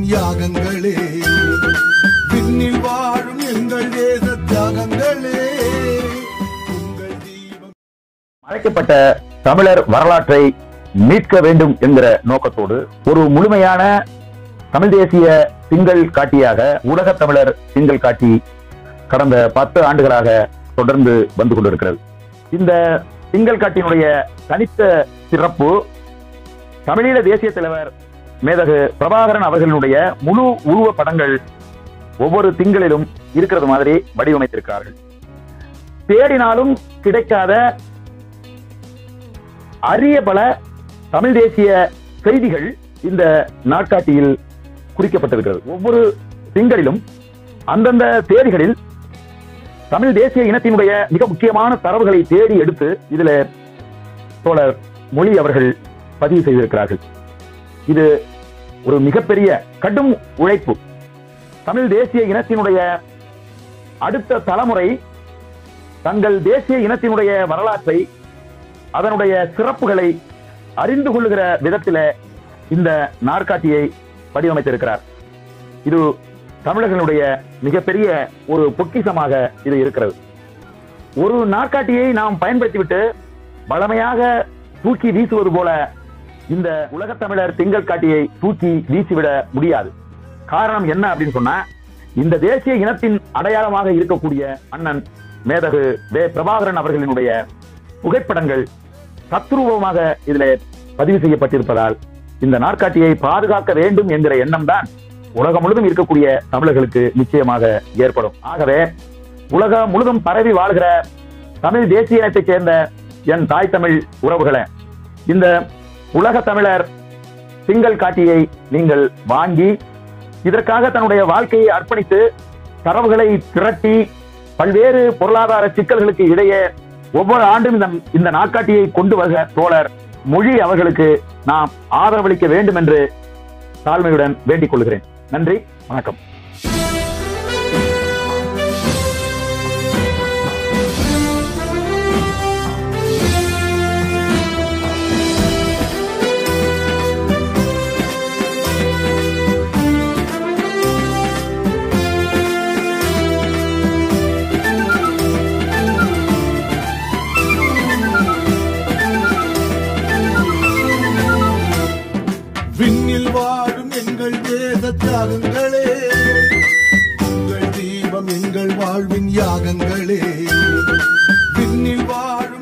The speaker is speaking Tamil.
யாகங்களே விண்ணில் வாழும் எங்கள் தேச தியாகங்களே உங்கள் தீபம் மறைக்கப்பட்ட தமிழர் வரலாற்றை மீட்க வேண்டும் என்கிற நோக்கத்தோடு ஒரு முழுமையான தமிழ் தேசிய திங்கள் காட்டியாக உலக தமிழர் திங்கள் காட்டி கடந்த பத்து ஆண்டுகளாக தொடர்ந்து வந்து கொண்டிருக்கிறது இந்த திங்கள் காட்டினுடைய தனித்த சிறப்பு தமிழீழ தேசிய தலைவர் மேதகு பிரபாகரன் அவர்களுடைய முழு உருவ படங்கள் ஒவ்வொரு திங்களிலும் இருக்கிறது மாதிரி வடிவமைத்திருக்கிறார்கள் தேடினாலும் கிடைக்காத அரிய பல தமிழ் தேசிய செய்திகள் இந்த நாட்காட்டியில் குறிக்கப்பட்டிருக்கிறது ஒவ்வொரு திங்களிலும் அந்தந்த தேதிகளில் தமிழ் தேசிய இனத்தினுடைய மிக முக்கியமான தரவுகளை தேடி எடுத்து இதுல தோழர் மொழி அவர்கள் பதிவு செய்திருக்கிறார்கள் இது ஒரு மிகப்பெரிய கடும் உழைப்பு தமிழ் தேசிய இனத்தினுடைய அடுத்த தலைமுறை தங்கள் தேசிய இனத்தினுடைய வரலாற்றை அதனுடைய சிறப்புகளை அறிந்து கொள்ளுகிற விதத்தில இந்த நாற்காட்டியை வடிவமைத்திருக்கிறார் இது தமிழர்களுடைய மிகப்பெரிய ஒரு பொக்கிஷமாக இது இருக்கிறது ஒரு நாற்காட்டியை நாம் பயன்படுத்திவிட்டு வளமையாக தூக்கி வீசுவது போல இந்த உலகத் தமிழர் திங்கள் காட்டியை தூக்கி வீசிவிட முடியாது காரணம் என்ன அப்படின்னு சொன்னா இந்த தேசிய இனத்தின் அடையாளமாக இருக்கக்கூடிய அண்ணன் மேதகு வே பிரபாகரன் அவர்களினுடைய புகைப்படங்கள் தத்ரூபமாக இதுல பதிவு செய்யப்பட்டிருப்பதால் இந்த நாற்காட்டியை பாதுகாக்க வேண்டும் என்கிற எண்ணம் தான் உலகம் முழுதும் இருக்கக்கூடிய தமிழர்களுக்கு நிச்சயமாக ஏற்படும் ஆகவே உலகம் முழுதும் பரவி வாழ்கிற தமிழ் தேசிய இனத்தைச் சேர்ந்த என் தாய் தமிழ் உறவுகளே இந்த உலக தமிழர் திங்கள் காட்டியை நீங்கள் வாங்கி இதற்காக தன்னுடைய வாழ்க்கையை அர்ப்பணித்து தரவுகளை திரட்டி பல்வேறு பொருளாதார சிக்கல்களுக்கு இடையே ஒவ்வொரு ஆண்டும் இந்த இந்த நாட்காட்டியை கொண்டு வருகிற தோழர் மொழி அவர்களுக்கு நாம் ஆதரவளிக்க வேண்டும் என்று தாழ்மையுடன் வேண்டிக் கொள்கிறேன் நன்றி வணக்கம் விண்ணில் வாழும் எங்கள் தேச தியாகங்களே உங்கள் தீபம் எங்கள் வாழ்வின் யாகங்களே விண்ணில் வாழும்